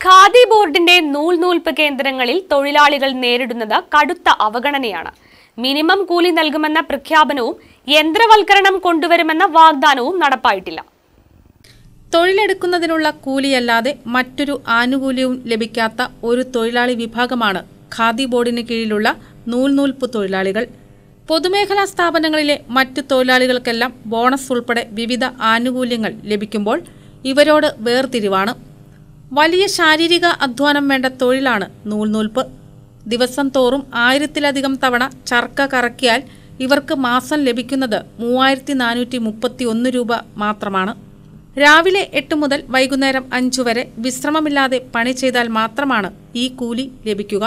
ഖാദി ബോർഡിന്റെ നൂൽ നൂൽപ്പ് കേന്ദ്രങ്ങളിൽ തൊഴിലാളികൾ നേരിടുന്നത് കടുത്ത അവഗണനയാണ് മിനിമം കൂലി നൽകുമെന്ന പ്രഖ്യാപനവും യന്ത്രവൽക്കരണം കൊണ്ടുവരുമെന്ന വാഗ്ദാനവും നടപ്പായിട്ടില്ല തൊഴിലെടുക്കുന്നതിനുള്ള കൂലിയല്ലാതെ മറ്റൊരു ആനുകൂല്യവും ലഭിക്കാത്ത ഒരു തൊഴിലാളി വിഭാഗമാണ് ഖാദി ബോർഡിന് കീഴിലുള്ള നൂൽനൂൽപ്പ് തൊഴിലാളികൾ പൊതുമേഖലാ സ്ഥാപനങ്ങളിലെ മറ്റു തൊഴിലാളികൾക്കെല്ലാം ബോണസ് ഉൾപ്പെടെ വിവിധ ആനുകൂല്യങ്ങൾ ലഭിക്കുമ്പോൾ ഇവരോട് വേർതിരിവാണ് വലിയ ശാരീരിക അധ്വാനം വേണ്ട തൊഴിലാണ് നൂൽനൂൽപ്പ് ദിവസം തോറും ആയിരത്തിലധികം തവണ ചർക്ക കറക്കിയാൽ ഇവർക്ക് മാസം ലഭിക്കുന്നത് മൂവായിരത്തി നാനൂറ്റി മുപ്പത്തി ഒന്ന് രൂപ മാത്രമാണ് രാവിലെ എട്ട് മുതൽ വൈകുന്നേരം അഞ്ചു വരെ വിശ്രമമില്ലാതെ പണി ചെയ്താൽ മാത്രമാണ് ഈ കൂലി ലഭിക്കുക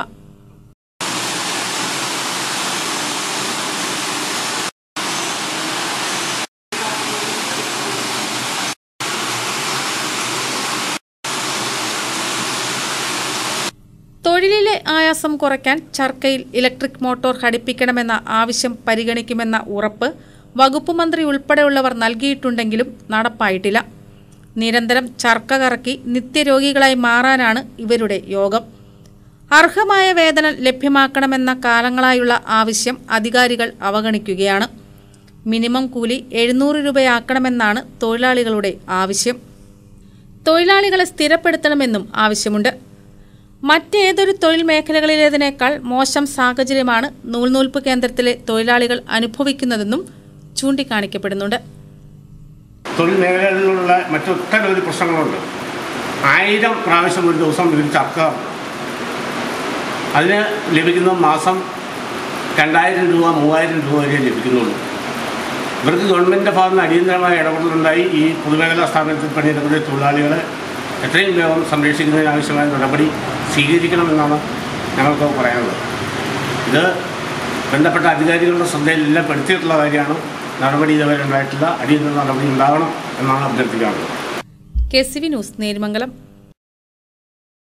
തൊഴിലിലെ ആയാസം കുറയ്ക്കാൻ ചർക്കയിൽ ഇലക്ട്രിക് മോട്ടോർ ഘടിപ്പിക്കണമെന്ന ആവശ്യം പരിഗണിക്കുമെന്ന ഉറപ്പ് വകുപ്പ് മന്ത്രി ഉൾപ്പെടെയുള്ളവർ നൽകിയിട്ടുണ്ടെങ്കിലും നടപ്പായിട്ടില്ല നിരന്തരം ചർക്ക കറക്കി നിത്യരോഗികളായി മാറാനാണ് ഇവരുടെ യോഗം അർഹമായ വേതനം ലഭ്യമാക്കണമെന്ന കാലങ്ങളായുള്ള ആവശ്യം അധികാരികൾ അവഗണിക്കുകയാണ് മിനിമം കൂലി എഴുന്നൂറ് രൂപയാക്കണമെന്നാണ് തൊഴിലാളികളുടെ ആവശ്യം തൊഴിലാളികളെ സ്ഥിരപ്പെടുത്തണമെന്നും ആവശ്യമുണ്ട് മറ്റേതൊരു തൊഴിൽ മേഖലകളിലേതിനേക്കാൾ മോശം സാഹചര്യമാണ് നൂൽനൂൽപ്പ് കേന്ദ്രത്തിലെ തൊഴിലാളികൾ അനുഭവിക്കുന്നതെന്നും ചൂണ്ടിക്കാണിക്കപ്പെടുന്നുണ്ട് തൊഴിൽ മേഖലകളിലുള്ള മറ്റൊട്ടനവധി പ്രശ്നങ്ങളുണ്ട് ആയിരം പ്രാവശ്യം ഒരു ദിവസം ഇവർ ചർക്ക അതിന് ലഭിക്കുന്ന മാസം രണ്ടായിരം രൂപ മൂവായിരം രൂപ വരെ ലഭിക്കുന്നുള്ളൂ ഇവർക്ക് ഗവൺമെൻറ്റിൻ്റെ ഭാഗത്ത് നിന്ന് അടിയന്തരമായ ഇടപെടലുണ്ടായി ഈ പൊതുമേഖലാ സ്ഥാപനത്തിൽ പണിയെടുക്കുന്ന തൊഴിലാളികളെ എത്രയും വേഗം സംരക്ഷിക്കുന്നതിനാവശ്യമായ നടപടി സ്വീകരിക്കണമെന്നാണ് ഞങ്ങൾക്ക് പറയാനുള്ളത് ഇത് ബന്ധപ്പെട്ട അധികാരികളുടെ ശ്രദ്ധയിലെല്ലാം പെടുത്തിയിട്ടുള്ള കാര്യമാണ് നടപടി ഇതുവരെ ഉണ്ടായിട്ടില്ല അടിയന്തര നടപടി ഉണ്ടാകണം എന്നാണ് അഭ്യർത്ഥിക്കാനുള്ളത് K C V news Nerimangalam